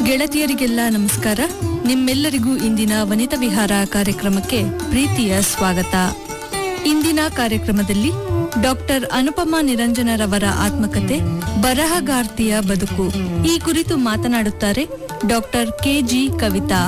ಗೆಳತಿಯರಿಗೆಲ್ಲ ನಮಸ್ಕಾರ ನಿಮ್ಮೆಲ್ಲರಿಗೂ ಇಂದಿನ ವನಿತಾ ವಿಹಾರ ಕಾರ್ಯಕ್ರಮಕ್ಕೆ ಪ್ರೀತಿಯ ಸ್ವಾಗತ ಇಂದಿನ ಕಾರ್ಯಕ್ರಮದಲ್ಲಿ ಡಾಕ್ಟರ್ ಅನುಪಮಾ ನಿರಂಜನರವರ ಆತ್ಮಕತೆ ಬರಹಗಾರ್ತಿಯ ಬದುಕು ಈ ಕುರಿತು ಮಾತನಾಡುತ್ತಾರೆ ಡಾಕ್ಟರ್ ಕೆಜಿ ಕವಿತಾ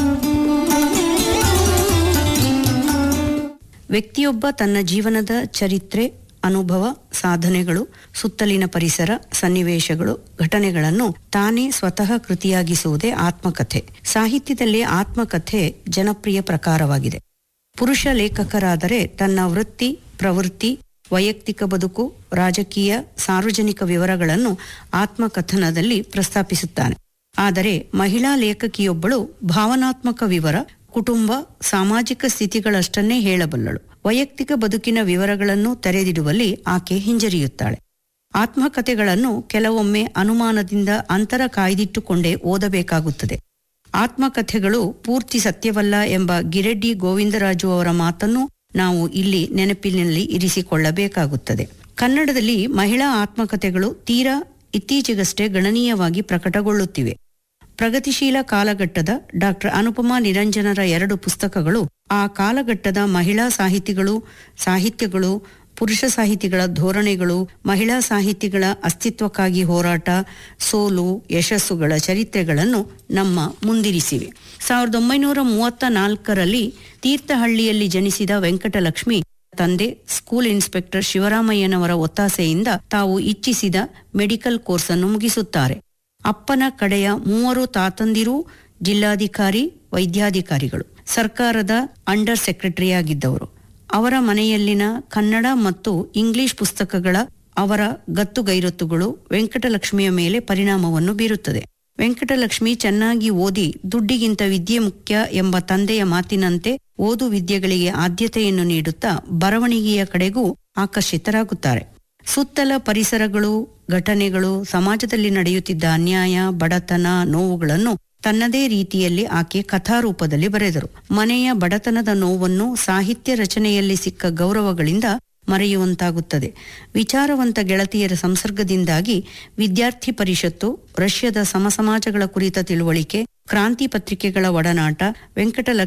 ವ್ಯಕ್ತಿಯೊಬ್ಬ ತನ್ನ ಜೀವನದ ಚರಿತ್ರೆ ಅನುಭವ ಸಾಧನೆಗಳು ಸುತ್ತಲಿನ ಪರಿಸರ ಸನ್ನಿವೇಶಗಳು ಘಟನೆಗಳನ್ನು ತಾನೇ ಸ್ವತಃ ಕೃತಿಯಾಗಿಸುವುದೇ ಆತ್ಮಕಥೆ ಸಾಹಿತ್ಯದಲ್ಲಿ ಆತ್ಮಕಥೆ ಜನಪ್ರಿಯ ಪ್ರಕಾರವಾಗಿದೆ ಪುರುಷ ಲೇಖಕರಾದರೆ ತನ್ನ ವೃತ್ತಿ ಪ್ರವೃತ್ತಿ ವೈಯಕ್ತಿಕ ಬದುಕು ರಾಜಕೀಯ ಸಾರ್ವಜನಿಕ ವಿವರಗಳನ್ನು ಆತ್ಮಕಥನದಲ್ಲಿ ಪ್ರಸ್ತಾಪಿಸುತ್ತಾನೆ ಆದರೆ ಮಹಿಳಾ ಲೇಖಕಿಯೊಬ್ಬಳು ಭಾವನಾತ್ಮಕ ವಿವರ ಕುಟುಂಬ ಸಾಮಾಜಿಕ ಸ್ಥಿತಿಗಳಷ್ಟನ್ನೇ ಹೇಳಬಲ್ಲಳು ವೈಯಕ್ತಿಕ ಬದುಕಿನ ವಿವರಗಳನ್ನು ತೆರೆದಿಡುವಲ್ಲಿ ಆಕೆ ಹಿಂಜರಿಯುತ್ತಾಳೆ ಆತ್ಮಕಥೆಗಳನ್ನು ಕೆಲವೊಮ್ಮೆ ಅನುಮಾನದಿಂದ ಅಂತರ ಕಾಯ್ದಿಟ್ಟುಕೊಂಡೇ ಓದಬೇಕಾಗುತ್ತದೆ ಆತ್ಮಕಥೆಗಳು ಪೂರ್ತಿ ಸತ್ಯವಲ್ಲ ಎಂಬ ಗಿರೆಡ್ಡಿ ಗೋವಿಂದರಾಜು ಅವರ ಮಾತನ್ನು ನಾವು ಇಲ್ಲಿ ನೆನಪಿನಲ್ಲಿ ಇರಿಸಿಕೊಳ್ಳಬೇಕಾಗುತ್ತದೆ ಕನ್ನಡದಲ್ಲಿ ಮಹಿಳಾ ಆತ್ಮಕಥೆಗಳು ತೀರಾ ಇತ್ತೀಚೆಗಷ್ಟೇ ಗಣನೀಯವಾಗಿ ಪ್ರಕಟಗೊಳ್ಳುತ್ತಿವೆ ಪ್ರಗತಿಶೀಲ ಕಾಲಘಟ್ಟದ ಡಾಕ್ಟರ್ ಅನುಪಮಾ ನಿರಂಜನರ ಎರಡು ಪುಸ್ತಕಗಳು ಆ ಕಾಲಘಟ್ಟದ ಮಹಿಳಾ ಸಾಹಿತಿಗಳು ಸಾಹಿತ್ಯಗಳು ಪುರುಷ ಸಾಹಿತಿಗಳ ಧೋರಣೆಗಳು ಮಹಿಳಾ ಸಾಹಿತಿಗಳ ಅಸ್ತಿತ್ವಕ್ಕಾಗಿ ಹೋರಾಟ ಸೋಲು ಯಶಸ್ಸುಗಳ ಚರಿತ್ರೆಗಳನ್ನು ನಮ್ಮ ಮುಂದಿರಿಸಿವೆ ಸಾವಿರದ ಒಂಬೈನೂರ ಮೂವತ್ತ ನಾಲ್ಕರಲ್ಲಿ ತೀರ್ಥಹಳ್ಳಿಯಲ್ಲಿ ಜನಿಸಿದ ವೆಂಕಟಲಕ್ಷ್ಮಿ ತಂದೆ ಸ್ಕೂಲ್ ಇನ್ಸ್ಪೆಕ್ಟರ್ ಶಿವರಾಮಯ್ಯನವರ ಒತ್ತಾಸೆಯಿಂದ ತಾವು ಇಚ್ಛಿಸಿದ ಮೆಡಿಕಲ್ ಕೋರ್ಸ್ ಅನ್ನು ಮುಗಿಸುತ್ತಾರೆ ಅಪ್ಪನ ಕಡೆಯ ಮೂವರು ತಾತಂದಿರೂ ಜಿಲ್ಲಾಧಿಕಾರಿ ವೈದ್ಯಾಧಿಕಾರಿಗಳು ಸರ್ಕಾರದ ಅಂಡರ್ ಸೆಕ್ರೆಟರಿಯಾಗಿದ್ದವರು ಅವರ ಮನೆಯಲ್ಲಿನ ಕನ್ನಡ ಮತ್ತು ಇಂಗ್ಲಿಷ್ ಪುಸ್ತಕಗಳ ಅವರ ಗತ್ತುಗೈರೊತ್ತುಗಳು ವೆಂಕಟಲಕ್ಷ್ಮಿಯ ಮೇಲೆ ಪರಿಣಾಮವನ್ನು ಬೀರುತ್ತದೆ ವೆಂಕಟಲಕ್ಷ್ಮಿ ಚೆನ್ನಾಗಿ ಓದಿ ದುಡ್ಡಿಗಿಂತ ವಿದ್ಯೆ ಮುಖ್ಯ ಎಂಬ ತಂದೆಯ ಮಾತಿನಂತೆ ಓದು ವಿದ್ಯೆಗಳಿಗೆ ಆದ್ಯತೆಯನ್ನು ನೀಡುತ್ತಾ ಬರವಣಿಗೆಯ ಕಡೆಗೂ ಆಕರ್ಷಿತರಾಗುತ್ತಾರೆ ಸುತ್ತಲ ಪರಿಸರಗಳು ಘಟನೆಗಳು ಸಮಾಜದಲ್ಲಿ ನಡೆಯುತ್ತಿದ್ದ ಅನ್ಯಾಯ ಬಡತನ ನೋವುಗಳನ್ನು ತನ್ನದೇ ರೀತಿಯಲ್ಲಿ ಆಕೆ ಕಥಾರೂಪದಲ್ಲಿ ಬರೆದರು ಮನೆಯ ಬಡತನದ ನೋವನ್ನು ಸಾಹಿತ್ಯ ರಚನೆಯಲ್ಲಿ ಸಿಕ್ಕ ಗೌರವಗಳಿಂದ ಮರೆಯುವಂತಾಗುತ್ತದೆ ವಿಚಾರವಂತ ಗೆಳತಿಯರ ಸಂಸರ್ಗದಿಂದಾಗಿ ವಿದ್ಯಾರ್ಥಿ ಪರಿಷತ್ತು ರಷ್ಯಾದ ಸಮಸಮಾಜಗಳ ಕುರಿತ ತಿಳುವಳಿಕೆ ಕ್ರಾಂತಿ ಪತ್ರಿಕೆಗಳ ಒಡನಾಟ ವೆಂಕಟಲಕ್ಷ್ಮಿ